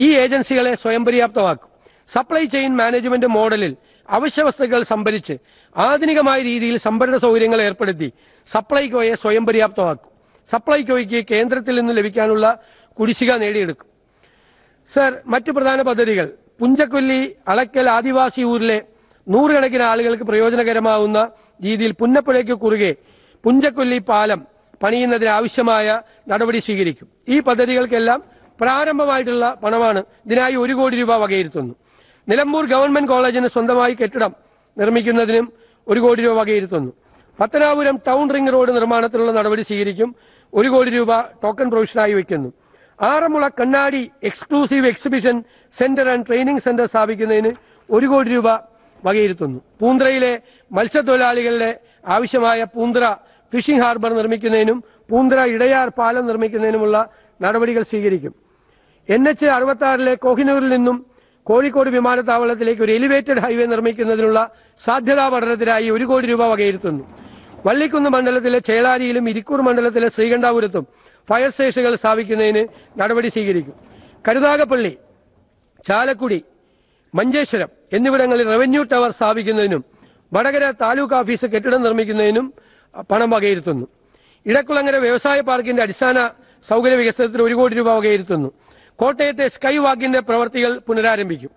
ഈ ഏജൻസികളെ സ്വയം പര്യാപ്തമാക്കും സപ്ലൈ ചെയിൻ മാനേജ്മെന്റ് മോഡലിൽ അവശ്യ വസ്തുക്കൾ സംഭരിച്ച് ആധുനികമായ രീതിയിൽ സംഭരണ സൗകര്യങ്ങൾ ഏർപ്പെടുത്തി സപ്ലൈകോയെ സ്വയം പര്യാപ്തമാക്കും സപ്ലൈകോയ്ക്ക് കേന്ദ്രത്തിൽ നിന്ന് ലഭിക്കാനുള്ള കുടിശ്ശിക നേടിയെടുക്കും സർ മറ്റു പ്രധാന പദ്ധതികൾ പുഞ്ചക്കൊല്ലി അളക്കൽ ആദിവാസി ഊരിലെ നൂറുകണക്കിന് ആളുകൾക്ക് പ്രയോജനകരമാവുന്ന രീതിയിൽ പുന്നപ്പുഴയ്ക്ക് കുറുകെ പുഞ്ചക്കൊല്ലി പാലം പണിയുന്നതിന് ആവശ്യമായ നടപടി സ്വീകരിക്കും ഈ പദ്ധതികൾക്കെല്ലാം പ്രാരംഭമായിട്ടുള്ള പണമാണ് ഇതിനായി ഒരു കോടി രൂപ വകയിരുത്തുന്നു നിലമ്പൂർ ഗവൺമെന്റ് കോളേജിന് സ്വന്തമായി കെട്ടിടം നിർമ്മിക്കുന്നതിനും ഒരു കോടി രൂപ വകയിരുത്തുന്നു പത്തനാപുരം ടൗൺ റിംഗ് റോഡ് നിർമ്മാണത്തിനുള്ള നടപടി സ്വീകരിക്കും ഒരു കോടി രൂപ ടോക്കൺ പ്രൊവിഷനായി വയ്ക്കുന്നു ആറന്മുള കണ്ണാടി exclusive exhibition centre and training centre സ്ഥാപിക്കുന്നതിന് ഒരു കോടി രൂപ വകയിരുത്തുന്നു പൂന്തറയിലെ മത്സ്യത്തൊഴിലാളികളുടെ ആവശ്യമായ പൂന്തറ ഫിഷിംഗ് ഹാർബർ നിർമ്മിക്കുന്നതിനും പൂന്തറ ഇടയാർ പാലം നിർമ്മിക്കുന്നതിനുമുള്ള നടപടികൾ സ്വീകരിക്കും എൻ എച്ച് അറുപത്തി ആറിലെ കോഹിനൂരിൽ നിന്നും കോഴിക്കോട് വിമാനത്താവളത്തിലേക്ക് ഒരു എലിവേറ്റഡ് ഹൈവേ നിർമ്മിക്കുന്നതിനുള്ള സാധ്യതാ പഠനത്തിനായി ഒരു കോടി രൂപ വകയിരുത്തുന്നു വള്ളിക്കുന്ന് മണ്ഡലത്തിലെ ചേളാരിയിലും ഇരിക്കൂർ മണ്ഡലത്തിലെ ശ്രീകണ്ഠാപുരത്തും ഫയർ സ്റ്റേഷനുകൾ സ്ഥാപിക്കുന്നതിന് നടപടി സ്വീകരിക്കും കരുനാഗപ്പള്ളി ചാലക്കുടി മഞ്ചേശ്വരം എന്നിവിടങ്ങളിൽ റവന്യൂ ടവർ സ്ഥാപിക്കുന്നതിനും വടകര താലൂക്ക് ഓഫീസ് കെട്ടിടം നിർമ്മിക്കുന്നതിനും പണം വകയിരുത്തുന്നു ഇടക്കുളങ്ങര വ്യവസായ പാർക്കിന്റെ അടിസ്ഥാന സൗകര്യ വികസനത്തിന് ഒരു കോടി രൂപ വകയിരുത്തുന്നു കോട്ടയത്തെ സ്കൈ വാക്കിന്റെ പ്രവർത്തികൾ പുനരാരംഭിക്കും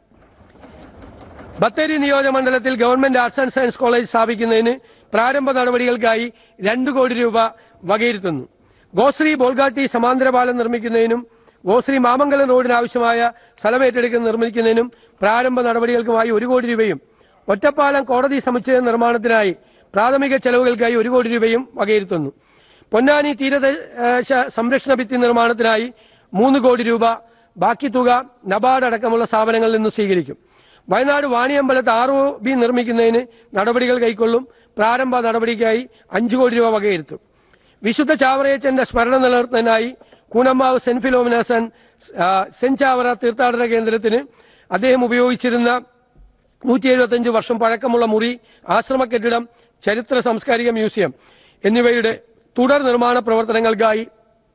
ബത്തേരി നിയോജകമണ്ഡലത്തിൽ government arts and science college സ്ഥാപിക്കുന്നതിന് പ്രാരംഭ നടപടികൾക്കായി രണ്ട് കോടി രൂപ വകയിരുത്തുന്നു ഗോശ്രീ ബോൾഗാട്ടി സമാന്തര പാലം നിർമ്മിക്കുന്നതിനും ഗോശ്രീ മാമംഗലം റോഡിന് ആവശ്യമായ സ്ഥലം ഏറ്റെടുക്കുന്ന നിർമ്മിക്കുന്നതിനും പ്രാരംഭ നടപടികൾക്കുമായി ഒരു കോടി രൂപയും ഒറ്റപ്പാലം കോടതി സമുച്ചയ നിർമ്മാണത്തിനായി പ്രാഥമിക ചെലവുകൾക്കായി ഒരു കോടി രൂപയും വകയിരുത്തുന്നു പൊന്നാനി തീരദേശ സംരക്ഷണ ഭിത്തി നിർമ്മാണത്തിനായി മൂന്ന് കോടി രൂപ ബാക്കി തുക നബാർഡ് അടക്കമുള്ള സ്ഥാപനങ്ങളിൽ നിന്ന് സ്വീകരിക്കും വയനാട് വാണിയമ്പലത്ത് ആർ ഒ ബി നിർമ്മിക്കുന്നതിന് നടപടികൾ കൈക്കൊള്ളും പ്രാരംഭ നടപടിക്കായി അഞ്ചു കോടി രൂപ വകയിരുത്തും വിശുദ്ധ ചാവറയച്ചന്റെ സ്മരണ നിലനിർത്തുന്നതിനായി കൂനമ്മാവ് സെന്റ് ഫിലോമിനാസൻ സെന്റ് ചാവറ തീർത്ഥാടന കേന്ദ്രത്തിന് അദ്ദേഹം ഉപയോഗിച്ചിരുന്ന നൂറ്റി എഴുപത്തിയഞ്ച് വർഷം പഴക്കമുള്ള മുറി ആശ്രമ കെട്ടിടം ചരിത്ര സാംസ്കാരിക മ്യൂസിയം എന്നിവയുടെ തുടർ നിർമ്മാണ പ്രവർത്തനങ്ങൾക്കായി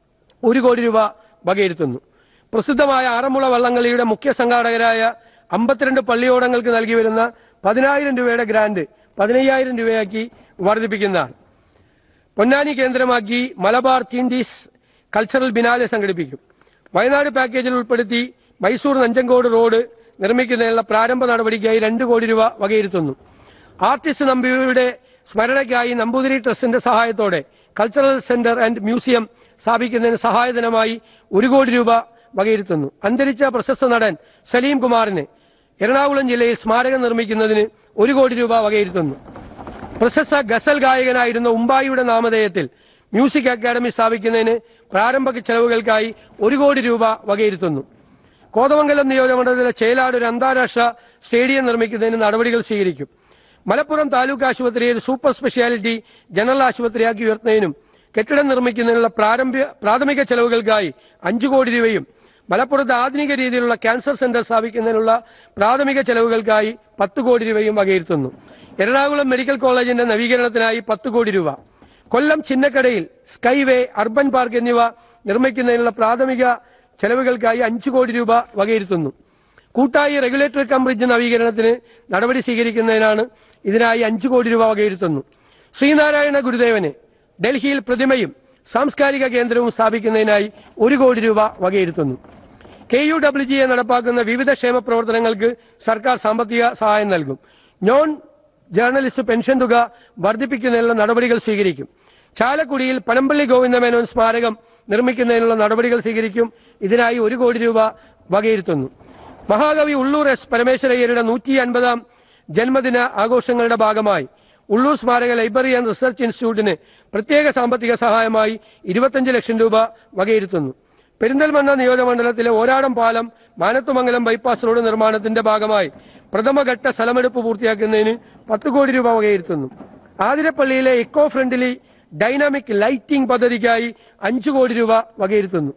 ഒരു കോടി രൂപ വകയിരുത്തുന്നു പ്രസിദ്ധമായ ആറന്മുള വള്ളംകളിയുടെ മുഖ്യ സംഘാടകരായ അമ്പത്തിരണ്ട് പള്ളിയോടങ്ങൾക്ക് നൽകി വരുന്ന പതിനായിരം രൂപയുടെ ഗ്രാന്റ് പതിനയ്യായിരം രൂപയാക്കി വർദ്ധിപ്പിക്കുന്നതാണ് പൊന്നാനി കേന്ദ്രമാക്കി മലബാർ തീൻഡീസ് കൾച്ചറൽ ബിനാലെ സംഘടിപ്പിക്കും വയനാട് പാക്കേജിൽ ഉൾപ്പെടുത്തി മൈസൂർ നഞ്ചങ്കോട് റോഡ് നിർമ്മിക്കുന്നതിനുള്ള പ്രാരംഭ നടപടിക്കായി രണ്ട് കോടി രൂപ വകയിരുത്തുന്നു ആർട്ടിസ്റ്റ് നമ്പിയുടെ സ്മരണയ്ക്കായി നമ്പൂതിരി ട്രസ്റ്റിന്റെ സഹായത്തോടെ കൾച്ചറൽ സെന്റർ ആൻഡ് മ്യൂസിയം സ്ഥാപിക്കുന്നതിന് സഹായധനമായി ഒരു കോടി രൂപ വകയിരുത്തുന്നു അന്തരിച്ച പ്രശസ്ത നടൻ സലീം കുമാറിന് എറണാകുളം ജില്ലയിൽ സ്മാരകം നിർമ്മിക്കുന്നതിന് ഒരു കോടി രൂപ വകയിരുത്തുന്നു പ്രശസ്ത ഗസൽ ഗായകനായിരുന്ന ഉമ്പായിയുടെ നാമധേയത്തിൽ മ്യൂസിക് അക്കാദമി സ്ഥാപിക്കുന്നതിന് പ്രാരംഭ ചെലവുകൾക്കായി ഒരു കോടി രൂപ വകയിരുത്തുന്നു കോതമംഗലം നിയോജകമണ്ഡലത്തിലെ ചേലാട് ഒരു അന്താരാഷ്ട്ര സ്റ്റേഡിയം നിർമ്മിക്കുന്നതിന് നടപടികൾ സ്വീകരിക്കും മലപ്പുറം താലൂക്ക് ആശുപത്രിയെ ഒരു സൂപ്പർ സ്പെഷ്യാലിറ്റി ജനറൽ ആശുപത്രിയാക്കി ഉയർത്തുന്നതിനും കെട്ടിടം നിർമ്മിക്കുന്നതിനുള്ള പ്രാരംഭ പ്രാഥമിക ചെലവുകൾക്കായി അഞ്ചു കോടി രൂപയും മലപ്പുറത്ത് ആധുനിക രീതിയിലുള്ള ക്യാൻസർ സെന്റർ സ്ഥാപിക്കുന്നതിനുള്ള പ്രാഥമിക ചെലവുകൾക്കായി പത്ത് കോടി രൂപയും വകയിരുത്തുന്നു എറണാകുളം മെഡിക്കൽ കോളേജിന്റെ നവീകരണത്തിനായി പത്ത് കോടി രൂപ കൊല്ലം ചിന്നക്കടയിൽ സ്കൈവേ അർബൻ പാർക്ക് എന്നിവ നിർമ്മിക്കുന്നതിനുള്ള പ്രാഥമിക ചെലവുകൾക്കായി അഞ്ചു കോടി രൂപ വകയിരുത്തുന്നു കൂട്ടായി റെഗുലേറ്ററി കം ബ്രിഡ്ജ് നവീകരണത്തിന് നടപടി സ്വീകരിക്കുന്നതിനാണ് ഇതിനായി അഞ്ചു കോടി രൂപ വകയിരുത്തുന്നു ശ്രീനാരായണ ഗുരുദേവന് ഡൽഹിയിൽ പ്രതിമയും സാംസ്കാരിക കേന്ദ്രവും സ്ഥാപിക്കുന്നതിനായി ഒരു കോടി രൂപ വകയിരുത്തുന്നു കെ യു ഡബ്ല്യു ജിയെ നടപ്പാക്കുന്ന വിവിധ ക്ഷേമ പ്രവർത്തനങ്ങൾക്ക് സർക്കാർ സാമ്പത്തിക സഹായം നൽകും നോൺ ജേർണലിസ്റ്റ് പെൻഷൻ തുക വർദ്ധിപ്പിക്കുന്നതിനുള്ള നടപടികൾ സ്വീകരിക്കും ചാലക്കുടിയിൽ പനമ്പള്ളി ഗോവിന്ദമേനോൻ സ്മാരകം നിർമ്മിക്കുന്നതിനുള്ള നടപടികൾ സ്വീകരിക്കും ഇതിനായി ഒരു കോടി രൂപ വകയിരുത്തുന്നു മഹാകവി ഉള്ളൂർ എസ് പരമേശ്വരയ്യരുടെ നൂറ്റി അൻപതാം ജന്മദിന ആഘോഷങ്ങളുടെ ഭാഗമായി ഉള്ളൂർ സ്മാരക ലൈബ്രറി ആൻഡ് റിസർച്ച് ഇൻസ്റ്റിറ്റ്യൂട്ടിന് പ്രത്യേക സാമ്പത്തിക സഹായമായി ഇരുപത്തഞ്ച് ലക്ഷം രൂപ വകയിരുത്തുന്നു പെരിന്തൽമണ്ണ നിയോജകമണ്ഡലത്തിലെ ഓരാടം പാലം മാനത്തുമംഗലം ബൈപ്പാസ് റോഡ് നിർമ്മാണത്തിന്റെ ഭാഗമായി പ്രഥമഘട്ട സ്ഥലമെടുപ്പ് പൂർത്തിയാക്കുന്നതിന് പത്ത് കോടി രൂപ വകയിരുത്തുന്നു ആതിരപ്പള്ളിയിലെ ഇക്കോ ഫ്രണ്ട്ലി ഡൈനാമിക് ലൈറ്റിംഗ് പദ്ധതിക്കായി അഞ്ചു കോടി രൂപ വകയിരുത്തുന്നു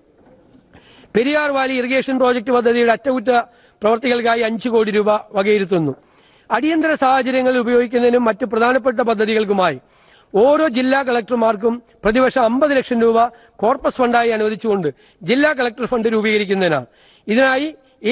പെരിയാർ വാലി ഇറിഗേഷൻ പ്രോജക്ട് പദ്ധതിയുടെ അറ്റകുറ്റ പ്രവർത്തികൾക്കായി അഞ്ചു കോടി രൂപ വകയിരുത്തുന്നു അടിയന്തര സാഹചര്യങ്ങളിൽ ഉപയോഗിക്കുന്നതിനും മറ്റ് പ്രധാനപ്പെട്ട പദ്ധതികൾക്കുമായി ഓരോ ജില്ലാ കളക്ടർമാർക്കും പ്രതിവർഷം അമ്പത് ലക്ഷം രൂപ കോർപ്പസ് ഫണ്ടായി അനുവദിച്ചുകൊണ്ട് ജില്ലാ കളക്ടർ ഫണ്ട് രൂപീകരിക്കുന്നതിനാണ് ഇതിനായി